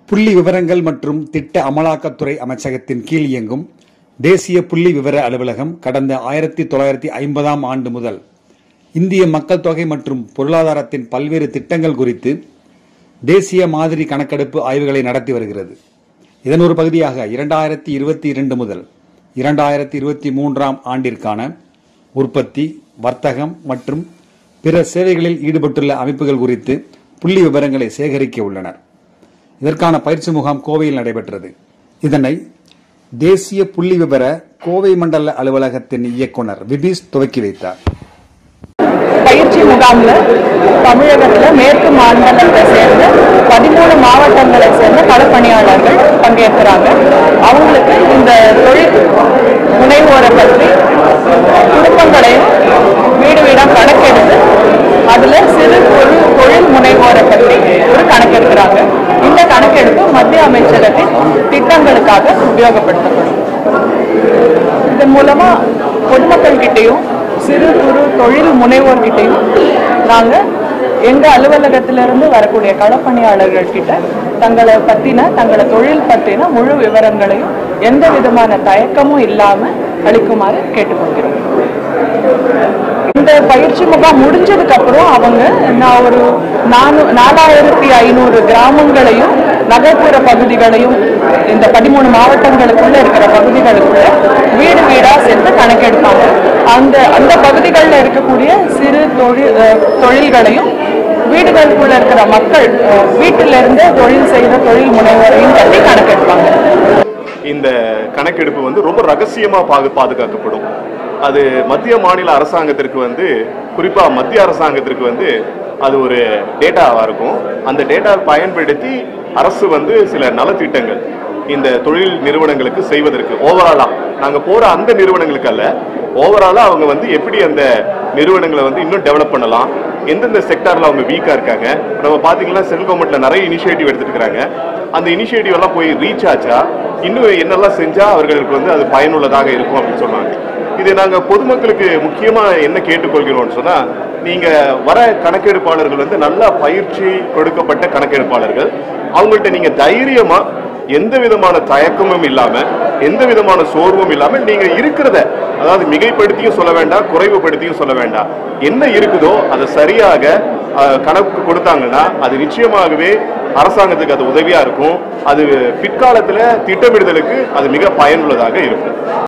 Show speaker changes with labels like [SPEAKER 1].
[SPEAKER 1] புள்ளி விவரங்கள் மற்றும் திட்ட அமலாக்கத்துறை அமைச்சகத்தின் கீழ் இயங்கும் தேசிய புள்ளி விவர அலுவலகம் கடந்த ஆயிரத்தி தொள்ளாயிரத்தி ஐம்பதாம் ஆண்டு முதல் இந்திய மக்கள் தொகை மற்றும் பொருளாதாரத்தின் பல்வேறு திட்டங்கள் குறித்து தேசிய மாதிரி கணக்கெடுப்பு ஆய்வுகளை நடத்தி வருகிறது இதன் ஒரு பகுதியாக இரண்டாயிரத்தி இருபத்தி இரண்டு முதல் இரண்டாயிரத்தி இருபத்தி மூன்றாம் ஆண்டிற்கான உற்பத்தி வர்த்தகம் மற்றும் பிற சேவைகளில் ஈடுபட்டுள்ள அமைப்புகள் குறித்து புள்ளி விவரங்களை சேகரிக்க உள்ளனர் இதற்கான பயிற்சி முகாம் கோவையில் நடைபெற்றது இதனை தேசிய புள்ளி விவர கோவை மண்டல அலுவலகத்தின் இயக்குனர் விபீஸ் துவக்கி வைத்தார்
[SPEAKER 2] பயிற்சி முகாம்ல தமிழகத்துல மேற்கு மாநிலத்தை சேர்ந்த பதிமூணு மாவட்டங்களை சேர்ந்த களப்பணியாளர்கள் பங்கேற்கிறாங்க அவங்களுக்கு இந்த தொழில் முனைவோரை பற்றி குடும்பங்களையும் வீடு வீடா கணக்கெடுத்து அதுல சிறு குறு தொழில் முனைவோரை பற்றி ஒரு கணக்கெடுக்கிறாங்க இந்த கணக்கெடுப்பு மத்திய அமைச்சகத்தின் திட்டங்களுக்காக உபயோகப்படுத்தப்படும் இதன் மூலமா பொதுமக்கள் கிட்டேயும் சிறு குறு தொழில் முனைவோர்கிட்டையும் நாங்க எங்க அலுவலகத்திலிருந்து வரக்கூடிய களப்பணியாளர்கள் கிட்ட தங்களை பத்தின தங்களை தொழில் பற்றின முழு விவரங்களையும் எந்த விதமான தயக்கமும் இல்லாம அளிக்குமாறு கேட்டுக்கொள்கிறோம் இந்த பயிற்சி முகாம் முடிஞ்சதுக்கு அப்புறம் அவங்க நான் ஒரு நானூ நாலாயிரத்தி ஐநூறு கிராமங்களையும் நகர்ப்புற பகுதிகளையும் இந்த பதிமூணு மாவட்டங்களுக்குள்ள இருக்கிற பகுதிகளுக்குள்ள வீடு வீடா சென்று கணக்கெடுப்பாங்க அந்த அந்த பகுதிகளில் இருக்கக்கூடிய சிறு தொழில் அஹ், தொழில்களையும் வீடுகளுக்குள்ள இருக்கிற மக்கள் அஹ், வீட்டில இருந்து தொழில் செய்த தொழில் முனைவோரையும் பற்றி கணக்கெடுப்பாங்க
[SPEAKER 3] இந்த கணக்கெடுப்பு வந்து ரொம்ப ரகசியமா பாது பாதுகாக்கப்படும் அது மத்திய மாநில அரசாங்கத்திற்கு வந்து குறிப்பா மத்திய அரசாங்கத்திற்கு வந்து அது ஒரு டேட்டாவா இருக்கும் அந்த டேட்டாவை பயன்படுத்தி அரசு வந்து சில நலத்திட்டங்கள் இந்த தொழில் நிறுவனங்களுக்கு செய்வதற்கு ஓவராலா நாங்க போற அந்த நிறுவனங்களுக்கு அல்ல ஓவராலா அவங்க வந்து எப்படி அந்த நிறுவனங்களை வந்து இன்னும் டெவலப் பண்ணலாம் எந்தெந்த செக்டார்ல அவங்க வீக்கா இருக்காங்க நம்ம பாத்தீங்கன்னா சென்ட்ரல் கவர்மெண்ட்ல நிறைய இனிஷியேட்டிவ் எடுத்துட்டு இருக்காங்க அந்த இனிஷியேட்டிவ் எல்லாம் போய் ரீச் ஆச்சா இன்னும் என்னெல்லாம் செஞ்சா அவர்களுக்கு வந்து அது பயனுள்ளதாக இருக்கும் அப்படின்னு சொன்னாங்க இது நாங்க பொதுமக்களுக்கு முக்கியமா என்ன கேட்டுக்கொள்கிறோம்னு சொன்னா நீங்க வர கணக்கெடுப்பாளர்கள் வந்து நல்லா பயிற்சி கொடுக்கப்பட்ட கணக்கெடுப்பாளர்கள் அவங்கள்ட்ட நீங்க தைரியமா எந்த விதமான தயக்கமும் இல்லாம எந்த விதமான சோர்வும் இல்லாம நீங்க இருக்கிறத அதாவது மிகைப்படுத்தியும் சொல்ல வேண்டாம் குறைவுபடுத்தியும் சொல்ல வேண்டாம் என்ன இருக்குதோ அதை சரியாக அஹ், கணக்கு கொடுத்தாங்கன்னா அது நிச்சயமாகவே அரசாங்கத்துக்கு அது உதவியா இருக்கும் அது பிற்காலத்துல திட்டமிடுதலுக்கு அது மிக பயனுள்ளதாக இருக்கும்